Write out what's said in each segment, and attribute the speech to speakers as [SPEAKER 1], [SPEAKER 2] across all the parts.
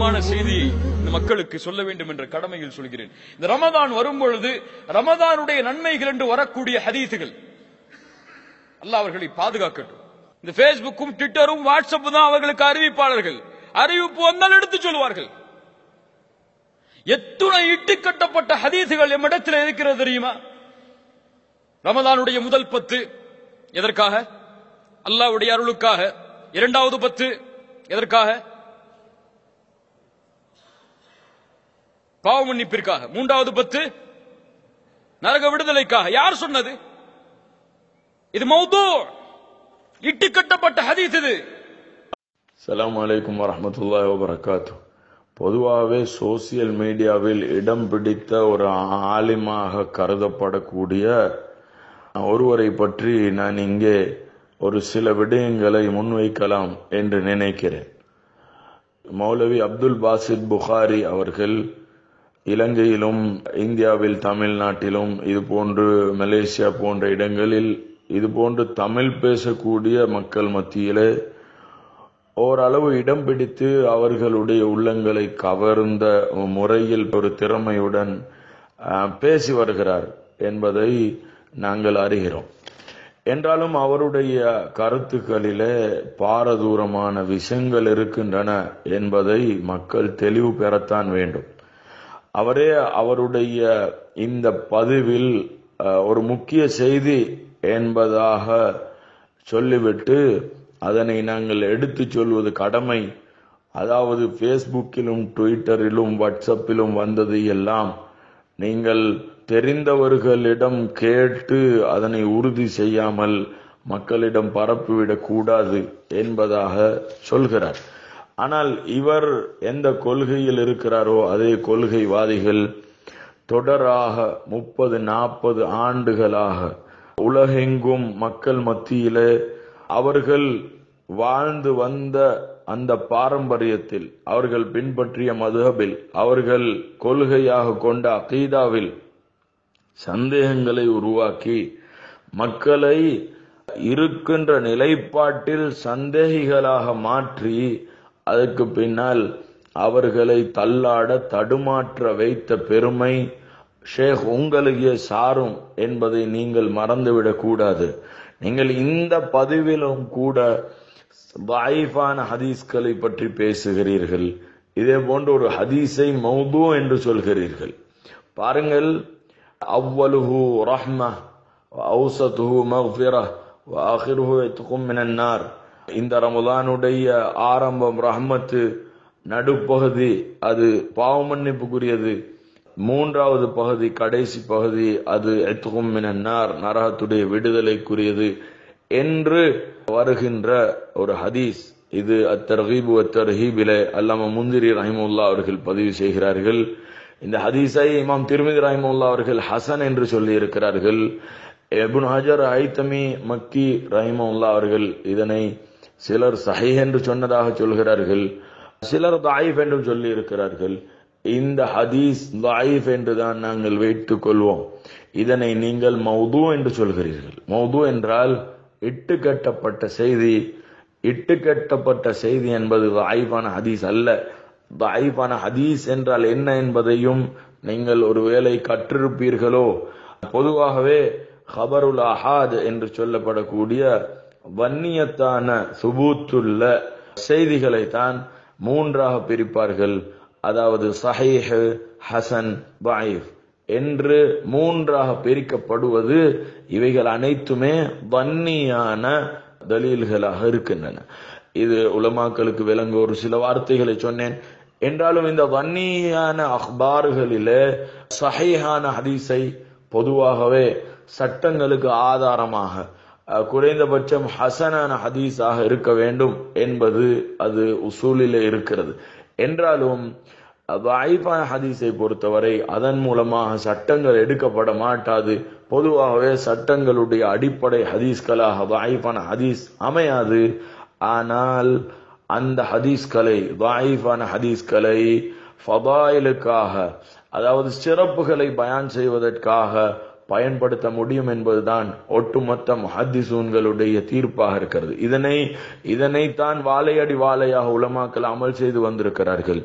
[SPEAKER 1] முக்கியமான செய்தியை இந்த மக்களுக்கு சொல்ல வேண்டும் என்ற கடமையில் சொல்கிறேன் இந்த ரமதான் வரும் பொழுது ரமதானுடைய நன்மைகள் என்று வரக்கூடிய ஹதீசுகள் அல்லாஹ் அவர்களை பாதுகாக்கட்டும் இந்த பேஸ்புக்கும் ட்விட்டரும் வாட்ஸ்அப் தான் அவர்களுக்கு அறிவிப்பாளர்கள் அறிவிப்பு வந்தால் எடுத்து சொல்வார்கள் எத்துணை இட்டு கட்டப்பட்ட ஹதீசுகள் எம்மிடத்தில் இருக்கிறது தெரியுமா ரமதானுடைய முதல் பத்து எதற்காக அல்லாஹ்வுடைய அருளுக்காக இரண்டாவது பத்து எதற்காக பாவ மன்னிப்பிற்காக மூன்றாவது பத்து நரக விடுதலைக்காக யார் சொன்னது இது மௌது இட்டு கட்டப்பட்ட ஹதீஸ் இது
[SPEAKER 2] அஸ்ஸலாமு அலைக்கும் வரஹ்மத்துல்லாஹி வபரகாத்து பொதுவாகவே சோசியல் மீடியாவில் இடம் பிடித்த ஒரு ஆலிமாக கருதப்படக்கூடிய ஒருவரை பற்றி நான் இங்கே ஒரு சில விடயங்களை முன்வைக்கலாம் என்று நினைக்கிறேன் மௌலவி அப்துல் பாசித் புகாரி அவர்கள் இலங்கையிலும் இந்தியாவில் தமிழ்நாட்டிலும் இது போன்று மலேசியா போன்ற இடங்களில் இது போன்று தமிழ் பேசக்கூடிய மக்கள் மத்தியிலே ஓரளவு இடம் பிடித்து அவர்களுடைய உள்ளங்களை கவர்ந்த முறையில் ஒரு திறமையுடன் அஹ், பேசி வருகிறார் என்பதை நாங்கள் அறிகிறோம் என்றாலும் அவருடைய கருத்துக்களிலே பாரதூரமான விஷயங்கள் இருக்கின்றன என்பதை மக்கள் தெளிவு பெறத்தான் வேண்டும் அவரே அவருடைய இந்த பதிவில் அஹ், ஒரு முக்கிய செய்தி என்பதாக சொல்லிவிட்டு அதனை நாங்கள் எடுத்துச் சொல்வது கடமை அதாவது ஃபேஸ்புக்கிலும் ட்விட்டரிலும் வாட்ஸ்அப்பிலும் வந்தது எல்லாம் நீங்கள் தெரிந்தவர்களிடம் கேட்டு அதனை உறுதி செய்யாமல் மக்களிடம் பரப்பிவிடக் கூடாது என்பதாக சொல்கிறார் ஆனால் இவர் எந்த கொள்கையில் இருக்கிறாரோ அதே கொள்கைவாதிகள் தொடராக முப்பது நாற்பது ஆண்டுகளாக உலகெங்கும் மக்கள் மத்தியிலே அவர்கள் வாழ்ந்து வந்த அந்த பாரம்பரியத்தில் அவர்கள் பின்பற்றிய மதுஹபில் அவர்கள் கொள்கையாக கொண்ட அகீதாவில் சந்தேகங்களை உருவாக்கி மக்களை இருக்கின்ற நிலைப்பாட்டில் சந்தேகிகளாக மாற்றி அதற்கு பின்னால் அவர்களை தள்ளாட தடுமாற்ற வைத்த பெருமை ஷேக் உங்களுக்கே சாரும் என்பதை நீங்கள் மறந்துவிடக் கூடாது நீங்கள் இந்த பதிவிலும் கூட வாய்ஃபான ஹதீஸ்களை பற்றி பேசுகிறீர்கள் இதே போன்ற ஒரு ஹதீஸை மௌது என்று சொல்கிறீர்கள் பாருங்கள் அவ்வலுஹு ரஹ்ம அவுசத்துஹு மஃபிரா ஆஹிருஹு இத்கும் மினன் நார் இந்த ரமலானுடைய ஆரம்பம் ரஹ்மத்து நடுப்பகுதி அது பாவ மன்னிப்புக்குரியது மூன்றாவது பகுதி கடைசி பகுதி அது எத்துகும் மினன்னார் நரகத்துடைய விடுதலைக்குரியது என்று வருகின்ற ஒரு ஹதீஸ் இது அத்தர்ஹீபு அத்தர்ஹீபிலே அல்லாம முந்திரி ரஹிமுல்லா அவர்கள் பதிவு செய்கிறார்கள் இந்த ஹதீஸை இமாம் திருமிதி ரஹிமுல்லா அவர்கள் ஹசன் என்று சொல்லி இருக்கிறார்கள் எபுன் ஹஜர் ஐத்தமி மக்கி ரஹிமுல்லா அவர்கள் இதனை சிலர் சஹி என்று சொன்னதாக சொல்கிறார்கள் சிலர் தாயிஃப் என்றும் சொல்லி இருக்கிறார்கள் இந்த ஹதீஸ் தாயிஃப் என்றுதான் நாங்கள் வைத்துக் கொள்வோம் இதனை நீங்கள் மௌது என்று சொல்கிறீர்கள் மௌது என்றால் இட்டு கட்டப்பட்ட செய்தி இட்டு கட்டப்பட்ட செய்தி என்பது தாயிஃபான ஹதீஸ் அல்ல தாயிஃபான ஹதீஸ் என்றால் என்ன என்பதையும் நீங்கள் ஒருவேளை கற்றிருப்பீர்களோ பொதுவாகவே ஹபருல் அஹாத் என்று சொல்லப்படக்கூடிய வன்னியத்தான சுபூத்துள்ள செய்திகளை தான் மூன்றாக பிரிப்பார்கள் அதாவது சஹீஹ் ஹசன் பாயிஃப் என்று மூன்றாக பிரிக்கப்படுவது இவைகள் அனைத்துமே வன்னியான தலீல்களாக இருக்கின்றன இது உலமாக்களுக்கு விளங்க ஒரு சில வார்த்தைகளை சொன்னேன் என்றாலும் இந்த வன்னியான அஹ்பார்களிலே சஹீஹான ஹதீஸை பொதுவாகவே சட்டங்களுக்கு ஆதாரமாக அஹ், குறைந்தபட்சம் ஹசனான ஹதீஸாக இருக்க வேண்டும் என்பது அது உசூலிலே இருக்கிறது என்றாலும் வாய்ப்பான ஹதீஸை பொறுத்தவரை அதன் மூலமாக சட்டங்கள் எடுக்கப்பட மாட்டாது பொதுவாகவே சட்டங்களுடைய அடிப்படை ஹதீஸ்களாக வாய்ப்பான ஹதீஸ் அமையாது ஆனால் அந்த ஹதீஸ்களை வாய்ப்பான ஹதீஸ்களை ஃபதாயிலுக்காக அதாவது சிறப்புகளை பயான் செய்வதற்காக பயன்படுத்த முடியும் என்பதுதான் ஒட்டுமொத்த முஹத்திசூன்களுடைய தீர்ப்பாக இருக்கிறது இதனை இதனைத்தான் வாழையடி வாழையாக உலமாக்கள் அமல் செய்து வந்திருக்கிறார்கள்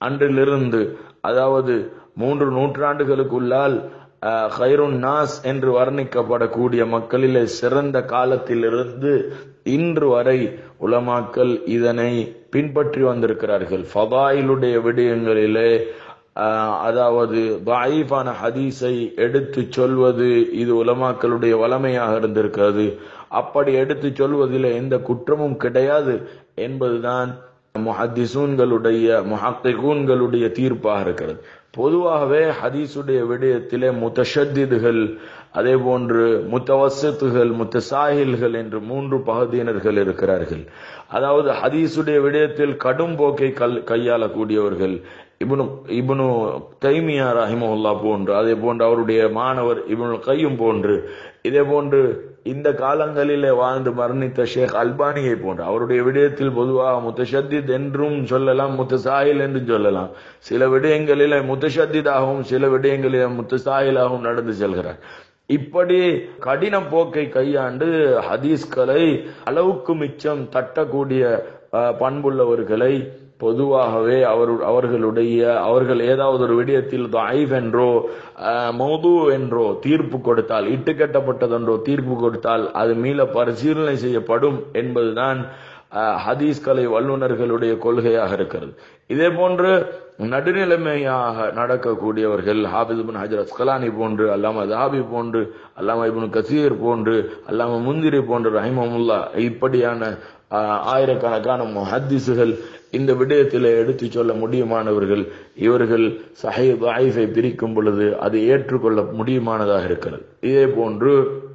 [SPEAKER 2] அன்றிலிருந்து அதாவது மூன்று நூற்றாண்டுகளுக்குள்ளால் அஹ், ஹைருன் நாஸ் என்று வர்ணிக்கப்படக்கூடிய மக்களிலே சிறந்த காலத்திலிருந்து இன்று வரை உலமாக்கள் இதனை பின்பற்றி வந்திருக்கிறார்கள் ஃபதாயிலுடைய விடயங்களிலே ஆஹ் அதாவது தாயிஃபான ஹதீஸை எடுத்து சொல்வது இது உலமாக்களுடைய வளமையாக இருந்திருக்கிறது அப்படி எடுத்து சொல்வதில் எந்த குற்றமும் கிடையாது என்பதுதான் முஹத்திசூன்களுடைய முஹத்திகூன்களுடைய தீர்ப்பாக இருக்கிறது பொதுவாகவே ஹதீஸுடைய விடயத்திலே முத்தஷத்திதுகள் அதே போன்று முத்தவசத்துகள் முத்தசாஹில்கள் என்று மூன்று பகுதியினர்கள் இருக்கிறார்கள் அதாவது ஹதீஸுடைய விடயத்தில் கடும் போக்கை கல் கையாளக்கூடியவர்கள் இப்னு இப்னு தைமியா ரஹிமஹுல்லா போன்று அதே போன்று அவருடைய மாணவர் இப்னு கையும் போன்று இதே போன்று இந்த காலங்களிலே வாழ்ந்து மரணித்த ஷேக் அல்பானியை போன்று அவருடைய விடயத்தில் பொதுவாக முத்தஷத்தித் என்றும் சொல்லலாம் முத்தசாஹில் என்றும் சொல்லலாம் சில விடயங்களிலே முத்தஷத்திதாகவும் சில விடயங்களிலே முத்தசாஹிலாகவும் நடந்து செல்கிறார் இப்படி கடின போக்கை கையாண்டு ஹதீஸ்களை அளவுக்கு மிச்சம் தட்டக்கூடிய அஹ், பண்புள்ளவர்களை பொதுவாகவே அவர் அவர்களுடைய அவர்கள் ஏதாவது ஒரு விடயத்தில் தாயிஃப் என்றோ அஹ், மௌது என்றோ தீர்ப்பு கொடுத்தால் இட்டுக்கட்டப்பட்டதென்றோ தீர்ப்பு கொடுத்தால் அது மீள பரிசீலனை செய்யப்படும் என்பதுதான் அஹ், ஹதீஸ் கலை வல்லுநர்களுடைய கொள்கையாக இருக்கிறது இதே போன்று நடுநிலைமையாக நடக்கக்கூடியவர்கள் ஹாபிஸ் இப்னு ஹஜர் அஸ்கலானி போன்று அல்லாம தாபி போன்று அல்லாம இப்னு கசீர் போன்று அல்லாம முந்திரி போன்று ரஹிமமுல்லா இப்படியான ஆஹ், ஆயிரக்கணக்கான முஹத்திஸுகள் இந்த விடயத்தில் எடுத்து சொல்ல முடியுமானவர்கள் இவர்கள் சஹை தாயிஃபை பிரிக்கும் பொழுது அது ஏற்றுக்கொள்ள முடியுமானதாக இருக்கிறது இதே போன்று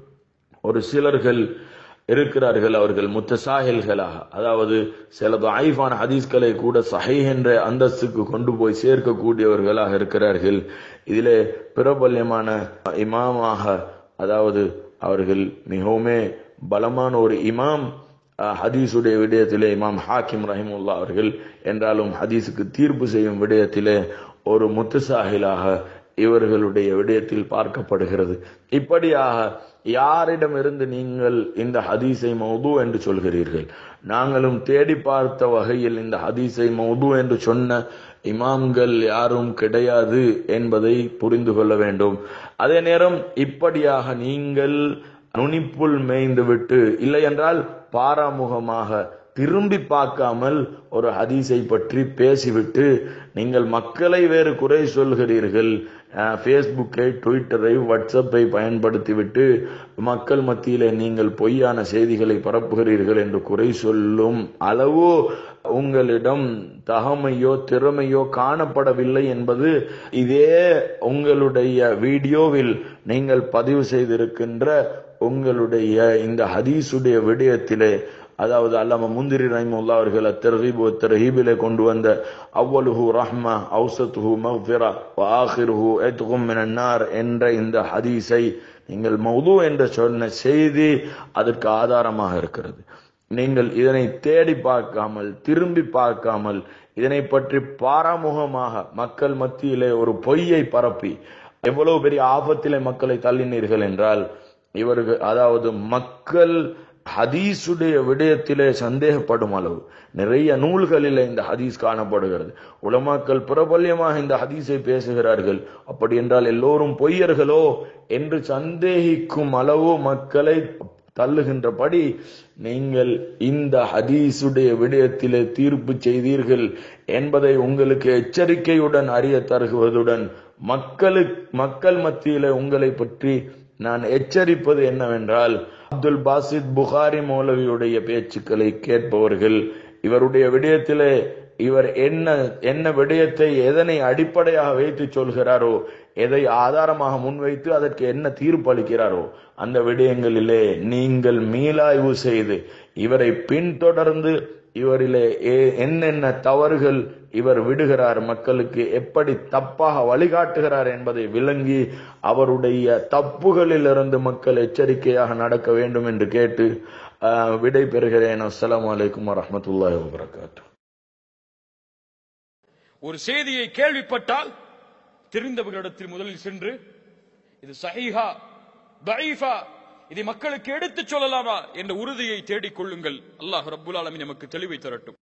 [SPEAKER 2] ஒரு சிலர்கள் இருக்கிறார்கள் அவர்கள் முத்தசாஹில்களாக அதாவது சில தாயிஃபான ஹதீஸ்களை கூட சஹை என்ற அந்தஸ்துக்கு கொண்டு போய் சேர்க்கக்கூடியவர்களாக இருக்கிறார்கள் இதிலே பிரபல்யமான இமாமாக அதாவது அவர்கள் மிகவுமே பலமான ஒரு இமாம் அஹ், ஹதீஸுடைய விடயத்திலே இமாம் ஹாக்கிம் ரஹிமுல்லா அவர்கள் என்றாலும் ஹதீஸுக்கு தீர்ப்பு செய்யும் விடயத்திலே ஒரு முத்துசாஹிலாக இவர்களுடைய விடயத்தில் பார்க்கப்படுகிறது இப்படியாக யாரிடமிருந்து நீங்கள் இந்த ஹதீஸை மௌது என்று சொல்கிறீர்கள் நாங்களும் தேடி பார்த்த வகையில் இந்த ஹதீஸை மௌது என்று சொன்ன இமாம்கள் யாரும் கிடையாது என்பதை புரிந்து கொள்ள வேண்டும் அதே நேரம் இப்படியாக நீங்கள் நுனிப்புள் மேய்ந்து விட்டு இல்லை என்றால் பாராமுகமாக திரும்பி பார்க்காமல் ஒரு ஹதீஸை பற்றி பேசிவிட்டு நீங்கள் மக்களை வேறு குறை சொல்கிறீர்கள் ஃபேஸ்புக்கை ட்விட்டரை வாட்ஸ்அப்பை பயன்படுத்திவிட்டு மக்கள் மத்தியிலே நீங்கள் பொய்யான செய்திகளை பரப்புகிறீர்கள் என்று குறை சொல்லும் அளவு உங்களிடம் தகமையோ திறமையோ காணப்படவில்லை என்பது இதே உங்களுடைய வீடியோவில் நீங்கள் பதிவு செய்திருக்கின்ற உங்களுடைய இந்த ஹதீஸுடைய விடயத்திலே அதாவது அல்லாம முந்திரி ரஹிமுல்லா அவர்கள் அத்தர்ஹீபு தர்ஹீபிலே கொண்டு வந்த அவ்வலுஹு ரஹ்மா அவுசத்துஹு மஃபிரா ஆஹிருஹு எத்கும் மினன்னார் என்ற இந்த ஹதீஸை நீங்கள் மௌது என்று சொன்ன செய்தி அதற்கு ஆதாரமாக இருக்கிறது நீங்கள் இதனை தேடி பார்க்காமல் திரும்பி பார்க்காமல் இதனை பற்றி பாராமுகமாக மக்கள் மத்தியிலே ஒரு பொய்யை பரப்பி எவ்வளவு பெரிய ஆபத்திலே மக்களை தள்ளினீர்கள் என்றால் இவர்கள் அதாவது மக்கள் ஹதீஸுடைய விடயத்திலே சந்தேகப்படும் அளவு நிறைய நூல்களில் இந்த ஹதீஸ் காணப்படுகிறது உலமாக்கள் பிரபல்யமாக இந்த ஹதீஸை பேசுகிறார்கள் அப்படி என்றால் எல்லோரும் பொய்யர்களோ என்று சந்தேகிக்கும் அளவு மக்களை தள்ளுகின்றபடி நீங்கள் இந்த ஹதீஸுடைய விடயத்திலே தீர்ப்பு செய்தீர்கள் என்பதை உங்களுக்கு எச்சரிக்கையுடன் அறிய தருகுவதுடன் மக்களுக்கு மக்கள் மத்தியிலே உங்களை பற்றி நான் எச்சரிப்பது என்னவென்றால் அப்துல் பாசித் புகாரி மௌலவியுடைய பேச்சுக்களை கேட்பவர்கள் இவருடைய விடயத்திலே இவர் என்ன என்ன விடயத்தை எதனை அடிப்படையாக வைத்து சொல்கிறாரோ எதை ஆதாரமாக முன்வைத்து அதற்கு என்ன தீர்ப்பு அளிக்கிறாரோ அந்த விடயங்களிலே நீங்கள் மீளாய்வு செய்து இவரை பின்தொடர்ந்து இவரிலே ஏ- என்னென்ன தவறுகள் இவர் விடுகிறார் மக்களுக்கு எப்படி தப்பாக வழிகாட்டுகிறார் என்பதை விளங்கி அவருடைய தப்புகளிலிருந்து மக்கள் எச்சரிக்கையாக நடக்க வேண்டும் என்று கேட்டு ஆஹ், விடை பெறுகிறேன் அஸ்ஸலாமு அலைக்கும் வரஹ்மத்துல்லாஹி வபரகாத்து
[SPEAKER 1] ஒரு செய்தியை கேள்விப்பட்டால் தெரிந்தவர்களிடத்தில் முதலில் சென்று இது சஹீஹா தஈஃபா இதை மக்களுக்கு எடுத்துச் சொல்லலாமா என்ற உறுதியை தேடிக் கொள்ளுங்கள் அல்லாஹ் ரப்புல் ஆலமீன் நமக்கு தெளிவை தரட்டும்